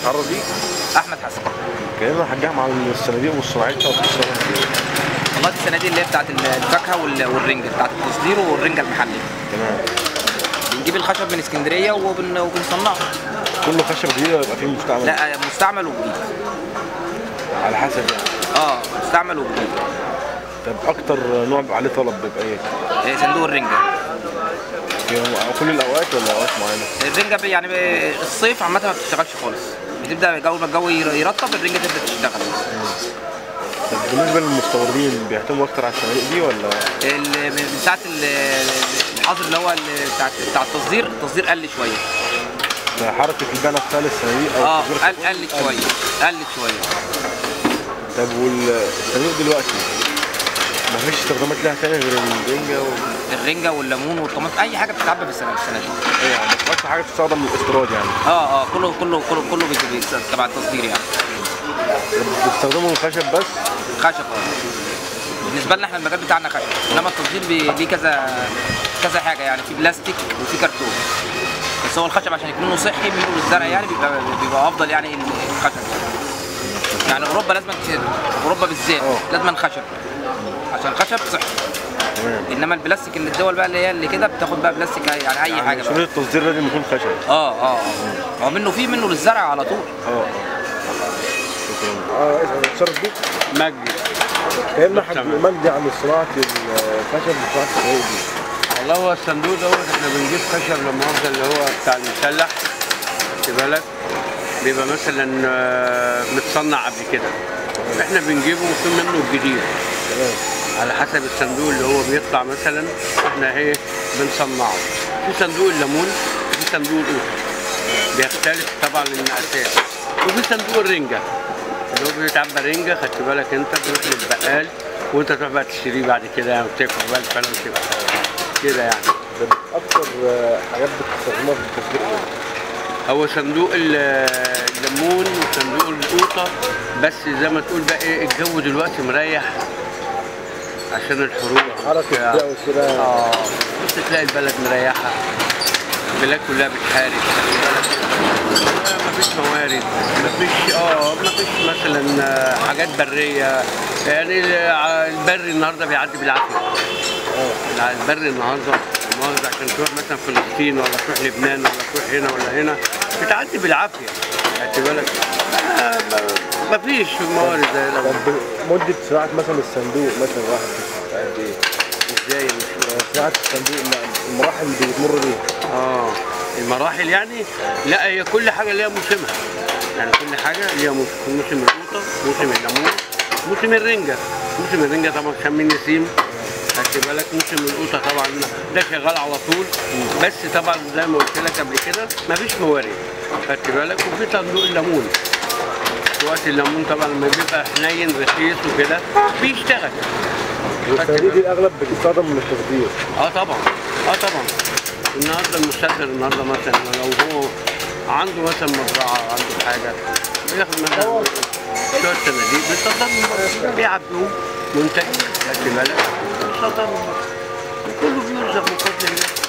اتعرف بيك احمد حسن كلمنا حاجة عن الصناديق وصناعتها وبتشتغل ازاي والله السنه دي اللي هي بتاعت الفاكهه وال- والرنجه بتاعت التصدير والرنجه المحلي تمام بنجيب الخشب من اسكندريه وبن... وبنصنعه كله خشب جديد ولا يبقى فيه مستعمل لا مستعمل وجديد على حسب يعني اه مستعمل وجديد طب اكتر نوع بيبقى عليه طلب بيبقى ايه؟ إيه، صندوق الرنجه في كل الاوقات ولا اوقات معينه؟ الرنجه بي- يعني بي- الصيف عامه ما بتشتغلش خالص بتبدا جو ما الجو ير- يرطب الرنجه تبدا تشتغل طب بالنسبه للمستوردين بيعتمدوا اكتر على الصناديق دي ولا ال- من ساعه ال- الحظر اللي هو ال- بتاع بتاع التصدير التصدير قل شويه حركه البيع نفسها للصناديق او اه التصدير قل قلت شويه قلت شويه طب والصناديق دلوقتي مفيش استخدامات لها تاني غير الرنجة و... الرنجه والليمون والطماطم اي حاجه بتتعبى في السنه السنه دي ايه يعني بس اكتر حاجه بتستخدم للاستيراد يعني اه اه كله كله كله كله بيجي- بيجي تبع التصدير يعني بتستخدموا الخشب بس خشب اه بالنسبه لنا احنا المجال بتاعنا خشب انما التصدير بي- ليه كذا كذا حاجه يعني في بلاستيك وفي كرتون بس هو الخشب عشان يكون صحي منه للزرع يعني بيبقى بيبقى افضل يعني الخشب يعني اوروبا لازم تش- اوروبا بالذات اه. لازم خشب عشان الخشب صحي تمام انما البلاستيك اللي الدول بقى اللي هي اللي كده بتاخد بقى بلاستيك يعني اي حاجه شروط بقى. التصدير لازم يكون خشب اه اه اه هو منه فيه منه للزرع على طول اه شكرا اه اتشرف بيك مجدي كلمنا حاج مجدي عن صناعه الخشب وصناعه الصناديق دي والله هو الصندوق دوت احنا بنجيب خشب لما مؤاخذة اللي هو بتاع المسلح خدت بالك بيبقى مثلا آه، متصنع قبل كده احنا بنجيبه وفي منه الجديد تمام على حسب الصندوق اللي هو بيطلع مثلا احنا ايه بنصنعه في صندوق الليمون وفي صندوق القوط بيختلف طبعا المقاسات وفي صندوق الرنجة اللي هو بيتعبى رنجة خدت بالك انت بتروح للبقال وانت تروح بقى تشتريه بعد كده يعني وتاكل بقى الفعل وتبقى كده يعني طب اكتر آه، حاجات بتستخدموها في التصدير ايه؟ هو صندوق ال- الليمون وصندوق القوطة بس زي ما تقول بقى ايه الجو دلوقتي مريح عشان الحروب حركه بتاع. البيع وكده اه بص تلاقي البلد مريحة البلاد كلها بتحارب مفيش موارد مفيش اه مفيش مثلا آه، حاجات برية يعني الع- البري النهارده بيعدي بالعافية الع- البري النهارده مؤاخذة عشان تروح مثلا فلسطين ولا تروح لبنان ولا تروح هنا ولا هنا بتعدي بالعافية خدت بالك آه، ما- مفيش موارد زي الأول. طب مده صناعه مثلا الصندوق مثلا واحد قد ايه؟ ازاي مش صناعه الصندوق المراحل اللي بتمر بيها اه المراحل يعني لا هي كل حاجه ليها موسمها يعني كل حاجه ليها موسم موسم القوطه موسم الليمون موسم الرنجه موسم الرنجه طبعا شم النسيم خدت بالك موسم القوطه طبعا ده شغال على طول بس طبعا زي ما قلت لك قبل كده مفيش موارد خدت بالك وفي صندوق الليمون في وقت الليمون طبعا لما بيبقى حنين رخيص وكده بيشتغل والصناديق دي الاغلب بتستخدم من التصدير اه طبعا اه طبعا النهارده المستثمر النهارده مثلا لو هو عنده مثلا مزرعه عنده حاجه بياخد مثلا شويه صناديق بيصدرهم بيعبوه منتج خدت بالك بيصدرهم كله بيرزق من فضل الله